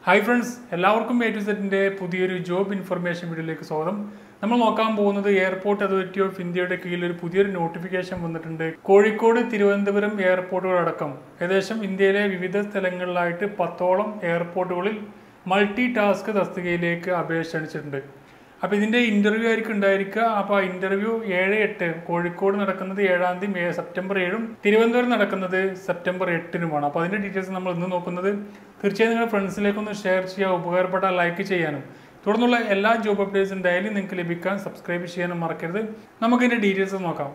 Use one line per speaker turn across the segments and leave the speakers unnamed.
hi friends എല്ലാവർക്കും A to സെറ്റിൻ്റെ പുതിയൊരു ജോബ് ഇൻഫർമേഷൻ വീഡിയോയിലേക്ക് സ്വാഗതം നമ്മൾ നോക്കാൻ പോകുന്നത് എയർപോർട്ട് അതോറിറ്റി ഓഫ് ഇന്ത്യയുടെ കീഴിൽ ഒരു പുതിയൊരു നോട്ടിഫിക്കേഷൻ വന്നിട്ടുണ്ട് കോഴിക്കോട് തിരുവനന്തപുരം എയർപോർട്ടുകളടക്കം ഏകദേശം ഇന്ത്യയിലെ വിവിധ സ്ഥലങ്ങളിലായിട്ട് പത്തോളം എയർപോർട്ടുകളിൽ മൾട്ടി ടാസ്ക് തസ്തികയിലേക്ക് അപേക്ഷ ക്ഷണിച്ചിട്ടുണ്ട് അപ്പോൾ ഇതിൻ്റെ ഇൻ്റർവ്യൂ ആയിരിക്കും ഉണ്ടായിരിക്കുക അപ്പോൾ ആ ഇൻ്റർവ്യൂ ഏഴ് എട്ട് കോഴിക്കോട് നടക്കുന്നത് ഏഴാം തീയതി മേ സെപ്റ്റംബർ ഏഴും തിരുവനന്തപുരം നടക്കുന്നത് സെപ്റ്റംബർ എട്ടിനുമാണ് അപ്പോൾ അതിൻ്റെ ഡീറ്റെയിൽസ് നമ്മൾ ഇന്ന് നോക്കുന്നത് തീർച്ചയായും നിങ്ങളുടെ ഫ്രണ്ട്സിലേക്കൊന്ന് ഷെയർ ചെയ്യുക ഉപകാരപ്പെട്ടാൽ ലൈക്ക് ചെയ്യാനും തുടർന്നുള്ള എല്ലാ ജോബ് അപ്ഡേറ്റ്സും ഡെയിലി നിങ്ങൾക്ക് ലഭിക്കാൻ സബ്സ്ക്രൈബ് ചെയ്യാനും മറക്കരുത് നമുക്കിതിൻ്റെ ഡീറ്റെയിൽസ് നോക്കാം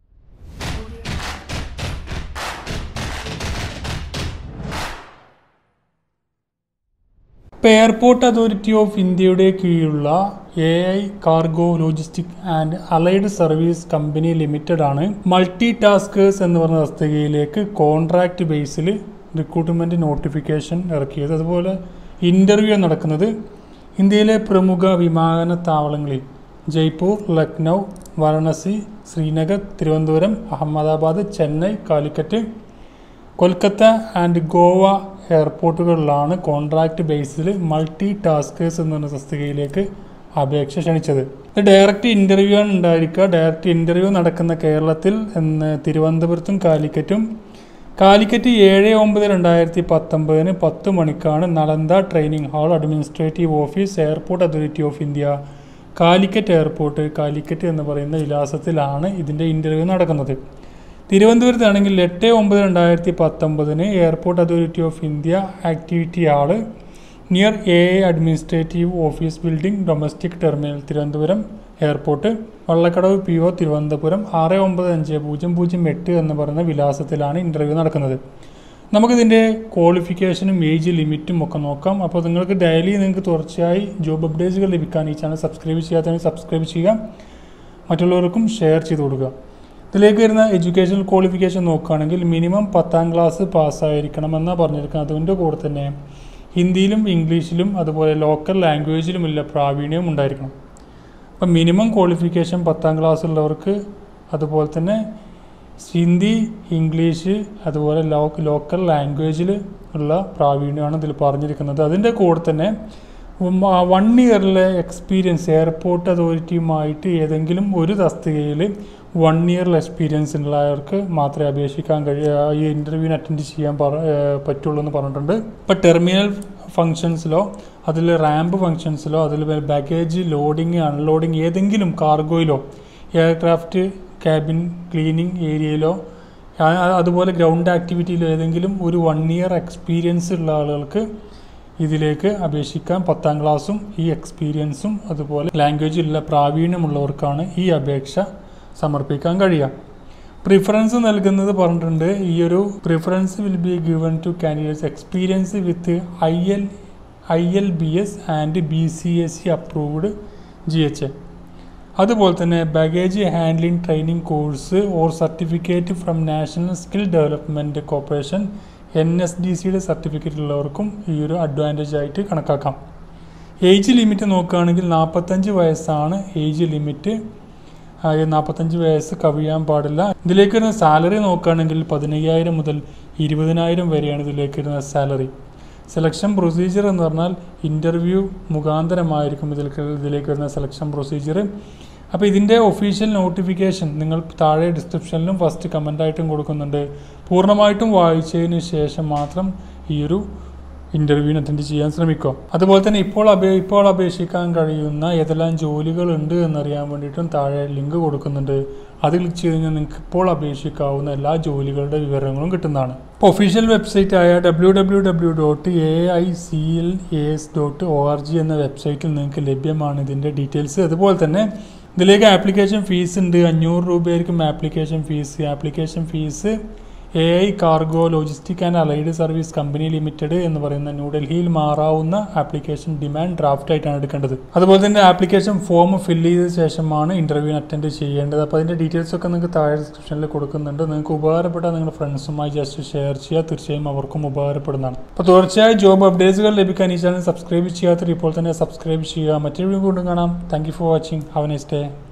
ഇപ്പോൾ എയർപോർട്ട് അതോറിറ്റി ഓഫ് ഇന്ത്യയുടെ കീഴിലുള്ള A I cargo logistic and allied service company limited ആണ് മൾട്ടി ടാസ്കേഴ്സ് എന്ന് പറഞ്ഞ തസ്തികയിലേക്ക് കോൺട്രാക്ട് ബേസിൽ റിക്രൂട്ട്മെൻറ്റ് നോട്ടിഫിക്കേഷൻ ഇറക്കിയത് അതുപോലെ ഇൻ്റർവ്യൂ നടക്കുന്നത് ഇന്ത്യയിലെ പ്രമുഖ വിമാനത്താവളങ്ങളിൽ ജയ്പൂർ ലക്നൗ വാരണാസി ശ്രീനഗർ തിരുവനന്തപുരം അഹമ്മദാബാദ് ചെന്നൈ കാലിക്കറ്റ് കൊൽക്കത്ത ആൻഡ് ഗോവ എയർപോർട്ടുകളിലാണ് കോൺട്രാക്ട് ബേസിൽ മൾട്ടി ടാസ്കേഴ്സ് എന്ന പറഞ്ഞ തസ്തികയിലേക്ക് അപേക്ഷ ക്ഷണിച്ചത് ഇത് ഡയറക്റ്റ് ഇൻ്റർവ്യൂ ആണ് ഉണ്ടായിരിക്കുക ഡയറക്റ്റ് ഇൻ്റർവ്യൂ നടക്കുന്ന കേരളത്തിൽ എന്ന് തിരുവനന്തപുരത്തും കാലിക്കറ്റും കാലിക്കറ്റ് ഏഴ് ഒമ്പത് രണ്ടായിരത്തി പത്തൊമ്പതിന് പത്ത് മണിക്കാണ് Nalanda training hall administrative office airport authority of India Calicut airport Calicut എന്ന് പറയുന്ന വിലാസത്തിലാണ് ഇതിൻ്റെ ഇൻ്റർവ്യൂ നടക്കുന്നത് തിരുവനന്തപുരത്താണെങ്കിൽ എട്ട് ഒമ്പത് രണ്ടായിരത്തി പത്തൊമ്പതിന് airport authority of India activity hall near a administrative office building domestic terminal Thiruvananthapuram airport Vallakkadavu P O Thiruvananthapuram ആറ് ഒമ്പത് അഞ്ച് പൂജ്യം പൂജ്യം എട്ട് എന്ന് പറയുന്ന വിലാസത്തിലാണ് ഇൻ്റർവ്യൂ നടക്കുന്നത് നമുക്കിതിൻ്റെ ക്വാളിഫിക്കേഷനും ഏജ് ലിമിറ്റും ഒക്കെ നോക്കാം അപ്പോൾ നിങ്ങൾക്ക് ഡെയിലി നിങ്ങൾക്ക് തുടർച്ചയായി ജോബ് അപ്ഡേറ്റ്സുകൾ ലഭിക്കാൻ ഈ ചാനൽ സബ്സ്ക്രൈബ് ചെയ്യാത്തവർ സബ്സ്ക്രൈബ് ചെയ്യുക മറ്റുള്ളവർക്കും ഷെയർ ചെയ്ത് കൊടുക്കുക ഇതിലേക്ക് വരുന്ന എഡ്യൂക്കേഷണൽ ക്വാളിഫിക്കേഷൻ നോക്കുകയാണെങ്കിൽ മിനിമം പത്താം ക്ലാസ് പാസ്സായിരിക്കണമെന്നാണ് പറഞ്ഞിരിക്കുന്നത് അതിൻ്റെ കൂടെ തന്നെ ഹിന്ദിയിലും ഇംഗ്ലീഷിലും അതുപോലെ ലോക്കൽ ലാംഗ്വേജിലുമില്ല പ്രാവീണ്യവും ഉണ്ടായിരിക്കണം അപ്പം മിനിമം ക്വാളിഫിക്കേഷൻ പത്താം ക്ലാസ് ഉള്ളവർക്ക് അതുപോലെ തന്നെ ഹിന്ദി ഇംഗ്ലീഷ് അതുപോലെ ലോ ലോക്കൽ ലാംഗ്വേജിൽ ഉള്ള പ്രാവീണ്യമാണ് ഇതിൽ പറഞ്ഞിരിക്കുന്നത് അതിൻ്റെ കൂടെ തന്നെ വൺ ഇയറിലെ എക്സ്പീരിയൻസ് എയർപോർട്ട് അതോറിറ്റിയുമായിട്ട് ഏതെങ്കിലും ഒരു തസ്തികയിൽ വൺ ഇയറിൽ എക്സ്പീരിയൻസ് ഉള്ളവർക്ക് മാത്രമേ അപേക്ഷിക്കാൻ കഴിയ ഈ ഇൻ്റർവ്യൂവിന് അറ്റൻഡ് ചെയ്യാൻ പറ പറ്റുള്ളൂ എന്ന് പറഞ്ഞിട്ടുണ്ട് ഇപ്പോൾ ടെർമിനൽ ഫങ്ഷൻസിലോ അതിൽ റാമ്പ് ഫങ്ഷൻസിലോ അതിൽ ബാഗേജ് ലോഡിങ് അൺലോഡിങ് ഏതെങ്കിലും കാർഗോയിലോ എയർക്രാഫ്റ്റ് ക്യാബിൻ ക്ലീനിങ് ഏരിയയിലോ അതുപോലെ ഗ്രൗണ്ട് ആക്ടിവിറ്റിയിലോ ഏതെങ്കിലും ഒരു വൺ ഇയർ എക്സ്പീരിയൻസ് ഉള്ള ആളുകൾക്ക് ഇതിലേക്ക് അപേക്ഷിക്കാൻ പത്താം ക്ലാസ്സും ഈ എക്സ്പീരിയൻസും അതുപോലെ ലാംഗ്വേജിലുള്ള പ്രാവീണ്യമുള്ളവർക്കാണ് ഈ അപേക്ഷ സമർപ്പിക്കാൻ കഴിയുക പ്രിഫറൻസ് നൽകുന്നത് പറഞ്ഞിട്ടുണ്ട് ഈ ഒരു preference will be given to candidates experience with I L I L B S and B C S C approved G H A അതുപോലെ തന്നെ baggage handling training course or certificate from national skill development corporation N S D സിയുടെ certificate ഉള്ളവർക്കും ഈ ഒരു advantage ആയിട്ട് കണക്കാക്കാം age limit നോക്കുകയാണെങ്കിൽ നാൽപ്പത്തഞ്ച് വയസ്സാണ് ഏജ് ലിമിറ്റ് നാൽപ്പത്തഞ്ച് വയസ്സ് കവിയാൻ പാടില്ല ഇതിലേക്ക് വരുന്ന സാലറി നോക്കുകയാണെങ്കിൽ പതിനയ്യായിരം മുതൽ ഇരുപതിനായിരം വരെയാണ് ഇതിലേക്ക് വരുന്ന സാലറി സെലക്ഷൻ പ്രൊസീജിയർ എന്ന് പറഞ്ഞാൽ ഇൻ്റർവ്യൂ മുഖാന്തരമായിരിക്കും ഇതിലേക്ക് ഇതിലേക്ക് വരുന്ന സെലക്ഷൻ പ്രൊസീജിയർ അപ്പോൾ ഇതിൻ്റെ ഒഫീഷ്യൽ നോട്ടിഫിക്കേഷൻ നിങ്ങൾ താഴെ ഡിസ്ക്രിപ്ഷനിലും ഫസ്റ്റ് കമൻ്റായിട്ടും കൊടുക്കുന്നുണ്ട് പൂർണ്ണമായിട്ടും വായിച്ചതിന് ശേഷം മാത്രം ഈ ഒരു ഇൻ്റർവ്യൂവിന് അറ്റൻഡ് ചെയ്യാൻ ശ്രമിക്കുക അതുപോലെ തന്നെ ഇപ്പോൾ അപേ ഇപ്പോൾ അപേക്ഷിക്കാൻ കഴിയുന്ന ഏതെല്ലാം ജോലികളുണ്ട് എന്നറിയാൻ വേണ്ടിയിട്ടും താഴെ ലിങ്ക് കൊടുക്കുന്നുണ്ട് അത് ക്ലിക്ക് ചെയ്ത് കഴിഞ്ഞാൽ നിങ്ങൾക്ക് ഇപ്പോൾ അപേക്ഷിക്കാവുന്ന എല്ലാ ജോലികളുടെ വിവരങ്ങളും കിട്ടുന്നതാണ് ഇപ്പോൾ ഒഫീഷ്യൽ വെബ്സൈറ്റ് ആയ W W W dot A I C L A S dot O R G എന്ന വെബ്സൈറ്റിൽ നിങ്ങൾക്ക് ലഭ്യമാണ് ഇതിൻ്റെ ഡീറ്റെയിൽസ് അതുപോലെ തന്നെ ഇതിലേക്ക് ആപ്ലിക്കേഷൻ ഫീസ് ഉണ്ട് അഞ്ഞൂറ് രൂപയായിരിക്കും application fees application fees A I cargo logistic and allied service company limited എന്ന് പറയുന്ന ന്യൂഡൽഹിയിൽ മാറാവുന്ന ആപ്ലിക്കേഷൻ ഡിമാൻഡ് ഡ്രാഫ്റ്റ് ആയിട്ടാണ് എടുക്കേണ്ടത് അതുപോലെ തന്നെ ആപ്ലിക്കേഷൻ ഫോം ഫില്ല് ചെയ്ത ശേഷമാണ് ഇൻ്റർവ്യൂവിന് അറ്റൻഡ് ചെയ്യേണ്ടത് അപ്പോൾ അതിൻ്റെ ഡീറ്റെയിൽസ് ഒക്കെ നിങ്ങൾക്ക് താഴെ ഡിസ്ക്രിപ്ഷനിൽ കൊടുക്കുന്നുണ്ട് നിങ്ങൾക്ക് ഉപകാരപ്പെട്ടാൽ നിങ്ങളുടെ ഫ്രണ്ട്സുമായി ജസ്റ്റ് ഷെയർ ചെയ്യുക തീർച്ചയായും അവർക്കും ഉപകാരപ്പെടുന്നതാണ് അപ്പോൾ തുടർച്ചയായി ജോബ് അപ്ഡേറ്റ്സുകൾ ലഭിക്കാൻ ഈ ചാനൽ സബ്സ്ക്രൈബ് ചെയ്യാത്തവർ ഇപ്പോൾ തന്നെ സബ്സ്ക്രൈബ് ചെയ്യുക മറ്റൊരു വീണ്ടും കാണാം thank you for watching have next day